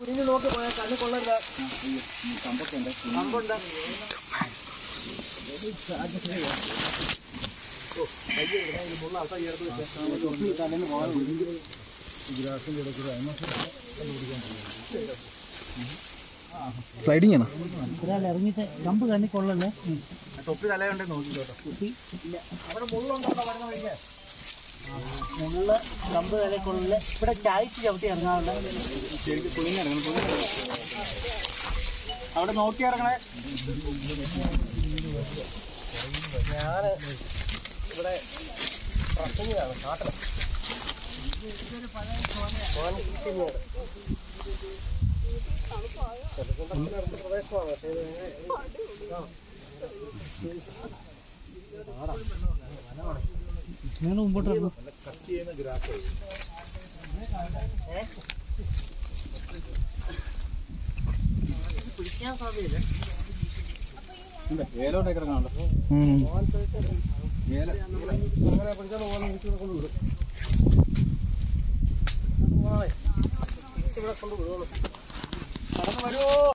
കുനിഞ്ഞു നോക്കി പോയാൽ കണ്ണു കൊള്ളരുത് കമ്പുണ്ട് സ്ലൈഡിങ് ആണ് ഒരാൾ ഇറങ്ങിയിട്ട് കമ്പ് കണ്ണി കൊള്ളല്ലേ തൊപ്പി തലയുണ്ടേ നോക്കിക്കോട്ടോ അവിടെ മുള്ളുണ്ടോ വരുന്ന വഴിക്ക് മുള്ള കമ്പ് കണ്ണി കൊള്ളല് ഇവിടെ ചായക്ക് ചവിട്ടി ഇറങ്ങാറുണ്ട് അവിടെ നോക്കി ഇറങ്ങണേ ഞാന് ഇവിടെ ട്രക്കിങ്ങിലാണ് നാട്ടില് കോൺകിങ്ങിയാണ്. ചെറുകുണ്ടത്തിന്റെ അടുത്ത പ്രദേശമാണ് പക്ഷേ ഇത് ആ. നിങ്ങൾ മുമ്പോട്ട് ഇറങ്ങും പിടിക്കാൻ സാധ്യതയില്ല ഏലോട്ടേക്ക് ഇറങ്ങാണ്ട് അങ്ങനെ പിടിച്ചാൽ പോലെ എനിക്ക് കൊണ്ടുവിടും ഇവിടെ കൊണ്ടുവിടുള്ളൂ കടന്നു വരുമോ